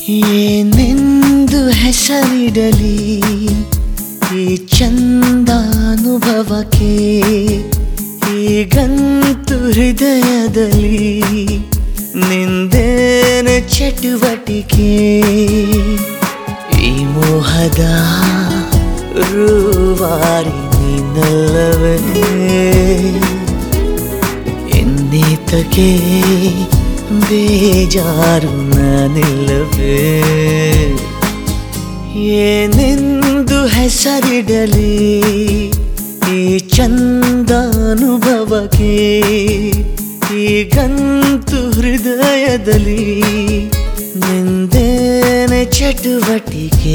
ಏನೆಂದು ಹೆಸರಿಡಲಿ ಈ ಚಂದಾನುಭವಕ್ಕೆ ಈಗಂತೂ ಹೃದಯದಲ್ಲಿ ನಿಂದೇನ ಚಟುವಟಿಕೆ ಈ ಮೋಹದ ರೂವಾರಿ ನೀನಲ್ಲವೇ ಎನ್ನೇತಕ್ಕೆ ಬೇಜಾರು ನಾನಿಲ್ಲವೇ ಏನೆಂದು ಹೆಸರಿಡಲಿ ಈ ಚಂದಾನುಭವಕ್ಕೆ ಈಗಂತೂ ಹೃದಯದಲ್ಲಿ ನಿಂದೇನೆ ಚಟುವಟಿಕೆ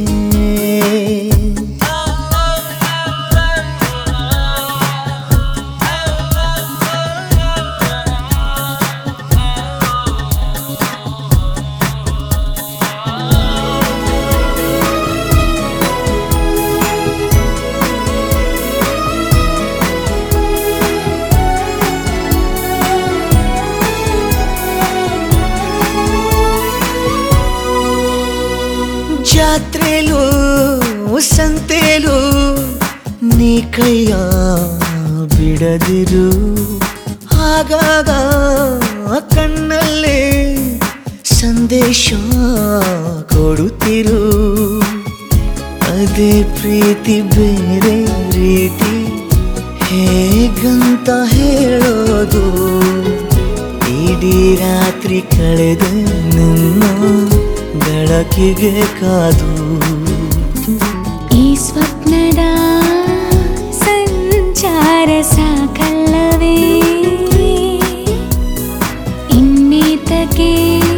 ಜಾತ್ರೆಲು ಸಂತೆಲು ನೀ ಕೈಯ ಬಿಡದಿರು ಆಗಾಗ ಕಣ್ಣಲ್ಲೇ ಸಂದೇಶ ಕೊಡುತ್ತಿರು ಅದೇ ಪ್ರೀತಿ ಬೇರೆ ರೀತಿ ಹೇಗಂತ ಹೇಳೋದು ಇಡೀ ರಾತ್ರಿ ಕಳೆದ ನಿನ್ನ ಬೆಳಕಿಗೆ ಕಾದು ಈ ಸ್ವಪ್ನದ ಸಂಚಾರ ಸಾಕಲ್ಲವೇ ಇನ್ನೀತಕ್ಕೆ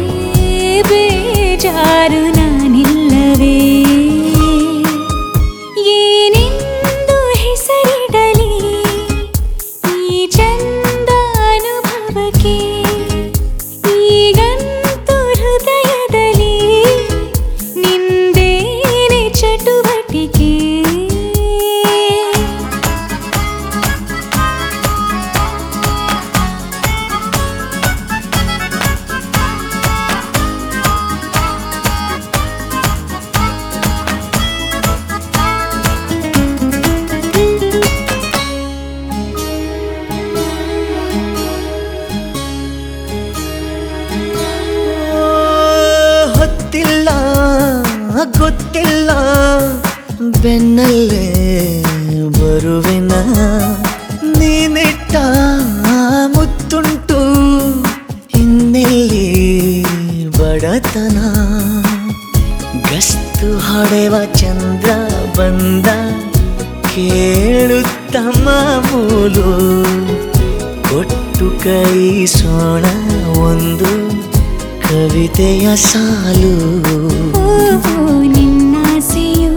ಬೇಜಾರು ನಾನಿಲ್ಲವೇ ಏನೆಂದು ಹೆಸರಿಡಲಿ ಈ ಚಂದ ಅನುಭವಕ್ಕೆ ಈಗಂತೂ ಹೃದಯದಲ್ಲಿ ನಿಂದೇನೆ ಚಟುವಟಿಕೆ ಹೊತ್ತಿಲ್ಲ ಗೊತ್ತಿಲ್ಲ ಬೆನ್ನಲ್ಲೇ ಬರುವಿನ ನೀನಿಟ್ಟ ಮುತ್ತುಂಟು ಇನ್ನೆಲ್ಲಿ ಬಡತನ ಗಸ್ತು ಹೊಡೆವ ಚಂದ್ರ ಬಂದ ಕೇಳುತ್ತ ಮಾಮೂಲು ಕೊಟ್ಟು ಕೈಸೋಣ ಒಂದು ಕವಿತೆಯ ಸಾಲು ಓಹೋ ನಿನ್ನಾಸೆಯು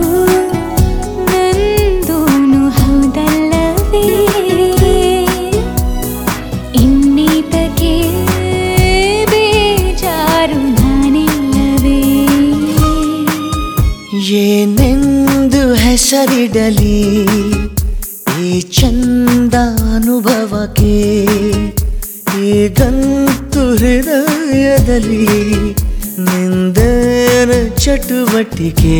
ನಂದೂನು ಹೌದಲ್ಲವೇ ಇನ್ನೀತಕ್ಕೆ ಬೇಜಾರು ನಾನಿಲ್ಲವೇ ಏನೆಂದು ಹೆಸರಿಡಲಿ ಈ ಚಂದಾನುಭವಕ್ಕೆ ಈಗಂತೂ ಹೃದಯದಲ್ಲಿ ನಿಂದನ ಚಟುವಟಿಕೆ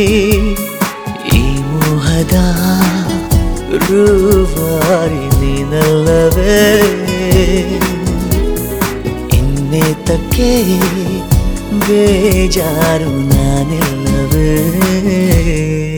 ಈ ಮೋಹದ ರೂವಾರಿ ನೀನಲ್ಲವೇ ಇನ್ನೇತಕ್ಕೆ ಬೇಜಾರು ನಾನಿಲ್ಲವೇ